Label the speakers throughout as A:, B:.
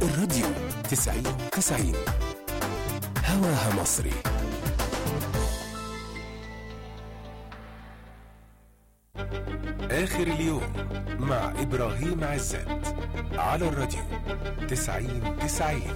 A: الراديو تسعين تسعين هواها مصري آخر اليوم مع إبراهيم عزت على الراديو تسعين تسعين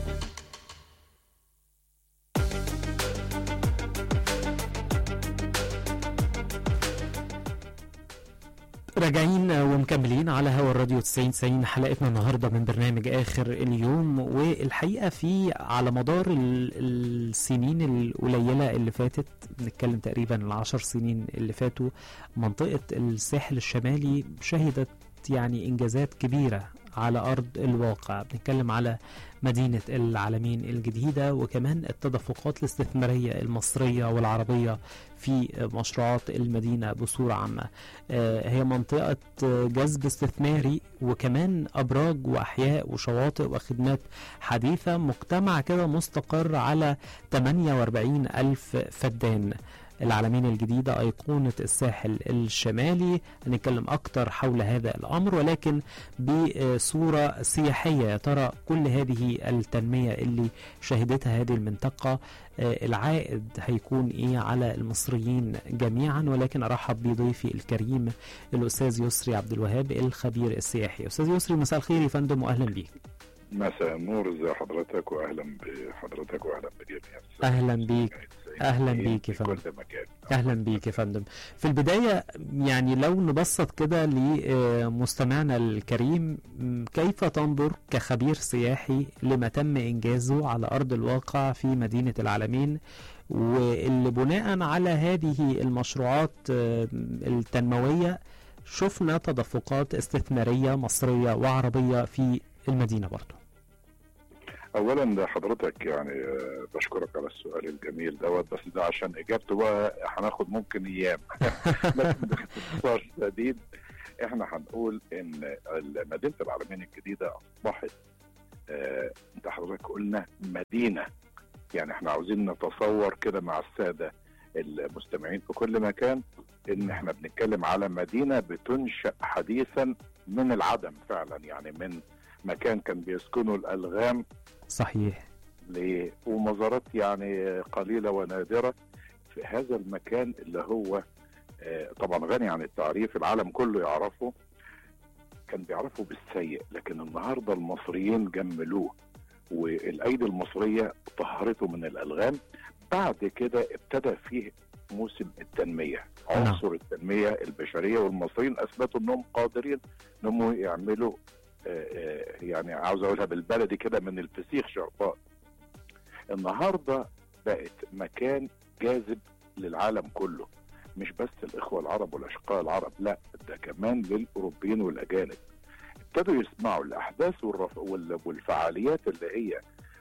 B: راجعين ومكملين على هوا الراديو 90 90 حلقتنا النهارده من برنامج اخر اليوم والحقيقه في على مدار ال- السنين القليله اللي فاتت بنتكلم تقريبا العشر سنين اللي فاتوا منطقه الساحل الشمالي شهدت يعني انجازات كبيره على ارض الواقع بنتكلم على مدينه العالمين الجديده وكمان التدفقات الاستثماريه المصريه والعربيه في مشروعات المدينه بصوره عامه آه، هي منطقة آه، جذب استثماري وكمان أبراج وأحياء وشواطئ وخدمات حديثة مجتمع كده مستقر على 48 ألف فدان العالمين الجديدة أيقونة الساحل الشمالي هنتكلم أكتر حول هذا الأمر ولكن بصورة سياحية يا ترى كل هذه التنمية اللي شهدتها هذه المنطقة آه، العائد هيكون إيه على المصريين جميعا ولكن أرحب بضيفي الكريم الأستاذ يسري عبد الوهاب الخبير السياحي أستاذ يسري مساء الخير يا فندم وأهلا بيك
C: مساء النور ازي حضرتك واهلا بحضرتك واهلا بجميع
B: أهلا بيك. أهلا بيك يا
C: في
B: فندم.
C: كل مكان
B: اهلا بيك يا فندم في البدايه يعني لو نبسط كده لمستمعنا الكريم م، كيف تنظر كخبير سياحي لما تم انجازه على ارض الواقع في مدينه العالمين واللي بناء على هذه المشروعات آه، التنمويه شفنا تدفقات استثماريه مصريه وعربيه في المدينه برضه
C: اولا ده حضرتك يعني آه، بشكرك على السؤال الجميل دوت بس ده عشان اجابته بقى هناخد ممكن ايام لكن باختصار شديد احنا هنقول ان مدينه العالمين الجديده اصبحت آه، انت حضرتك قلنا مدينه يعني احنا عاوزين نتصور كده مع الساده المستمعين في كل مكان ان احنا بنتكلم على مدينه بتنشا حديثا من العدم فعلا يعني من مكان كان بيسكنه الالغام
B: صحيح
C: ل- ومزارات يعني قليله ونادره في هذا المكان اللي هو آه، طبعا غني عن التعريف العالم كله يعرفه كان بيعرفه بالسيء لكن النهارده المصريين جملوه والايدي المصريه طهرته من الالغام بعد كده ابتدى فيه موسم التنميه
B: نعم.
C: عنصر التنميه البشريه والمصريين اثبتوا انهم قادرين انهم يعملوا آه، آه، يعني عاوز اقولها بالبلدي كده من الفسيخ شرفاء النهارده بقت مكان جاذب للعالم كله مش بس الاخوه العرب والاشقاء العرب لا ده كمان للاوروبيين والاجانب ابتدوا يسمعوا الاحداث والرف... وال- والفعاليات اللي هي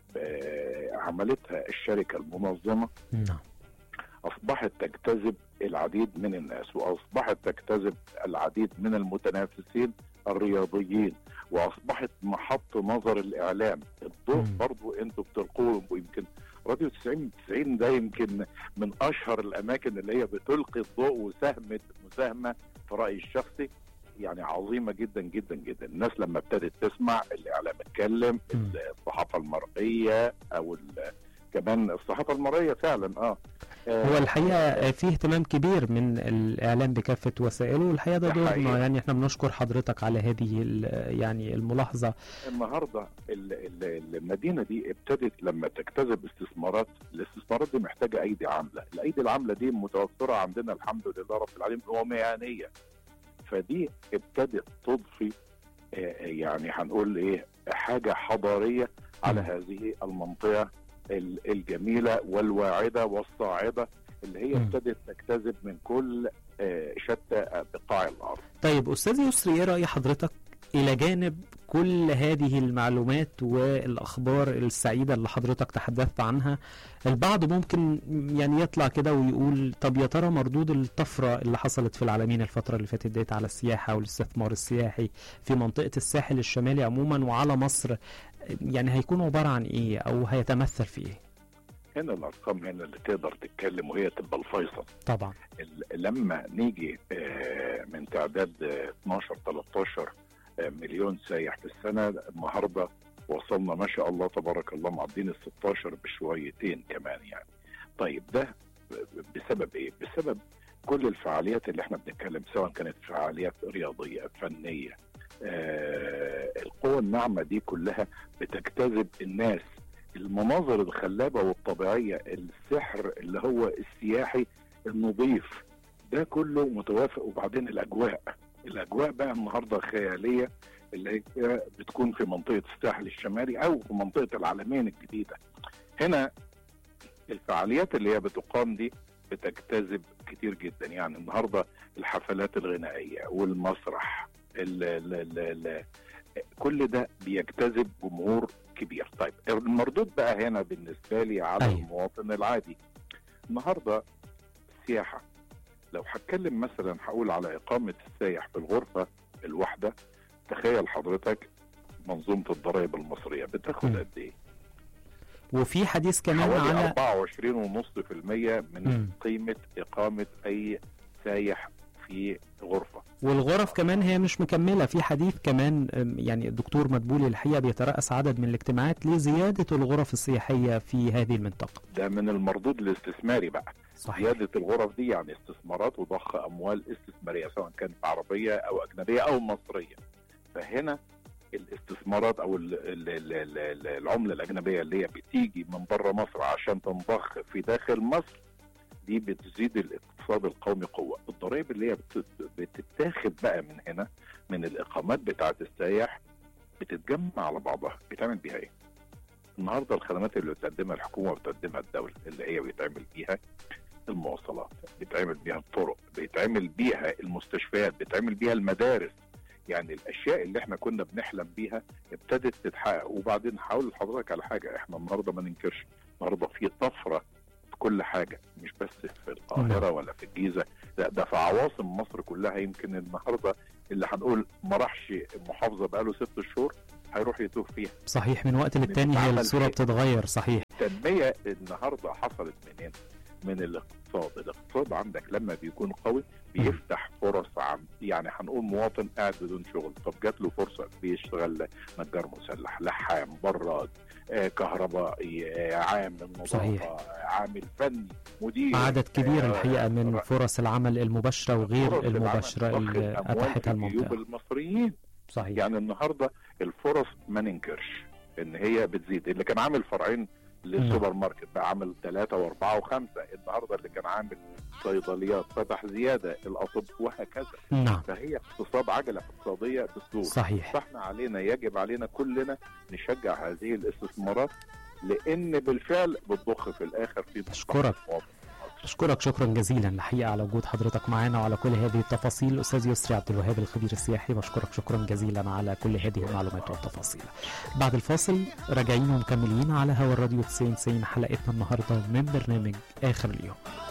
C: آه، عملتها الشركه المنظمه
B: نعم
C: اصبحت تجتذب العديد من الناس واصبحت تجتذب العديد من المتنافسين الرياضيين واصبحت محط نظر الاعلام الضوء
B: مم.
C: برضو انتوا بتلقوه ويمكن راديو 90 90 ده يمكن من اشهر الاماكن اللي هي بتلقي الضوء وساهمت مساهمه في رايي الشخصي يعني عظيمه جدا جدا جدا الناس لما ابتدت تسمع الاعلام اتكلم
B: مم.
C: الصحافه المرئيه او ال- كمان الصحافه المرئيه فعلا اه
B: هو الحقيقه في اهتمام كبير من الاعلام بكافه وسائله والحقيقه ده
C: ده
B: دورنا
C: حقيقي.
B: يعني احنا بنشكر حضرتك على هذه ال- يعني الملاحظه
C: النهارده ال- ال- المدينه دي ابتدت لما تجتذب استثمارات الاستثمارات دي محتاجه ايدي عامله الايدي العامله دي متوفره عندنا الحمد لله رب العالمين ومهنيه فدي ابتدت تضفي آه، يعني هنقول ايه حاجه حضاريه على
B: مم.
C: هذه المنطقه ال- الجميله والواعده والصاعده اللي هي
B: مم.
C: ابتدت تجتذب من كل آه، شتى بقاع الارض
B: طيب استاذ يسري ايه راي حضرتك الى جانب كل هذه المعلومات والاخبار السعيده اللي حضرتك تحدثت عنها البعض ممكن يعني يطلع كده ويقول طب يا ترى مردود الطفره اللي حصلت في العالمين الفتره اللي فاتت ديت على السياحه والاستثمار السياحي في منطقه الساحل الشمالي عموما وعلى مصر يعني هيكون عباره عن ايه او هيتمثل في ايه
C: هنا الارقام هنا اللي تقدر تتكلم وهي تبقى الفيصل
B: طبعا
C: ال- لما نيجي آه، من تعداد آه، 12 13 آه، مليون سايح في السنه النهارده وصلنا ما شاء الله تبارك الله معدين ال 16 بشويتين كمان يعني طيب ده بسبب ايه؟ بسبب كل الفعاليات اللي احنا بنتكلم سواء كانت فعاليات رياضيه فنيه آه القوى الناعمه دي كلها بتجتذب الناس المناظر الخلابه والطبيعيه السحر اللي هو السياحي النظيف ده كله متوافق وبعدين الاجواء الاجواء بقى النهارده خياليه اللي هي بتكون في منطقه الساحل الشمالي او في منطقه العلمين الجديده هنا الفعاليات اللي هي بتقام دي بتجتذب كتير جدا يعني النهارده الحفلات الغنائيه والمسرح ال ال ال ال كل ده بيجتذب جمهور كبير طيب المردود بقى هنا بالنسبه لي على
B: أيوة.
C: المواطن العادي النهارده السياحه لو هتكلم مثلا هقول على اقامه السايح في الغرفه الواحده تخيل حضرتك منظومه الضرائب المصريه بتاخد
B: مم.
C: قد ايه؟
B: وفي حديث كمان
C: حوالي
B: على
C: 24.5% من
B: مم.
C: قيمه اقامه اي سايح في غرفه
B: والغرف كمان هي مش مكملة في حديث كمان أم، يعني الدكتور مدبولي الحقيقة بيترأس عدد من الاجتماعات لزيادة الغرف السياحية في هذه المنطقة
C: ده من المردود الاستثماري بقى
B: صحيح
C: زياده الغرف دي يعني استثمارات وضخ اموال استثماريه سواء كانت عربيه او اجنبيه او مصريه فهنا الاستثمارات او ال- ال- ال- ال- ال- العمله الاجنبيه اللي هي بتيجي من بره مصر عشان تنضخ في داخل مصر دي بتزيد الاقتصاد القومي قوه الضرائب اللي هي بت- بتتاخد بقى من هنا من الاقامات بتاعه السياح بتتجمع على بعضها بتعمل بيها ايه النهارده الخدمات اللي بتقدمها الحكومه وبتقدمها الدوله اللي هي بيتعمل بيها المواصلات بيتعمل بيها الطرق بيتعمل بيها المستشفيات بيتعمل بيها المدارس يعني الاشياء اللي احنا كنا بنحلم بيها ابتدت تتحقق وبعدين هقول لحضرتك على حاجه احنا النهارده ما ننكرش النهارده في طفره في كل حاجه مش بس في القاهره ولا في الجيزه لا ده في عواصم مصر كلها يمكن النهارده اللي هنقول ما راحش محافظه بقاله ست شهور هيروح يتوه فيها
B: صحيح من وقت للتاني هي
C: بتتعمل
B: الصورة
C: في-
B: بتتغير صحيح
C: التنميه النهارده حصلت منين؟ من الاقتصاد، الاقتصاد عندك لما بيكون قوي بيفتح فرص عم يعني هنقول مواطن قاعد بدون شغل، طب جات له فرصه بيشتغل نجار مسلح، لحام، براد، آه كهربائي، آه عامل
B: صحيح.
C: نظافه، آه عامل فني، مدير
B: عدد كبير
C: آه،
B: الحقيقة من
C: آه،
B: فرص العمل المباشرة وغير
C: فرص العمل،
B: المباشرة
C: ضخ
B: اللي
C: الأموال
B: أتاحتها
C: في جيوب
B: المنطقة
C: المصريين
B: صحيح
C: يعني النهارده الفرص ما ننكرش ان هي بتزيد اللي كان عامل فرعين للسوبر ماركت بقى عامل ثلاثة وأربعة وخمسة النهاردة اللي كان عامل صيدليات فتح زيادة الأطب وهكذا
B: نعم
C: فهي اقتصاد عجلة اقتصادية بتدور
B: صحيح
C: فاحنا علينا يجب علينا كلنا نشجع هذه الاستثمارات لأن بالفعل بتضخ في الآخر في مصلحة
B: أشكرك.
C: المواطن.
B: أشكرك شكرا جزيلا الحقيقة على وجود حضرتك معنا وعلى كل هذه التفاصيل أستاذ يسري عبد الوهاب الخبير السياحي بشكرك شكرا جزيلا على كل هذه المعلومات والتفاصيل بعد الفاصل راجعين ومكملين على هوا الراديو 90 90 حلقتنا النهاردة من برنامج آخر اليوم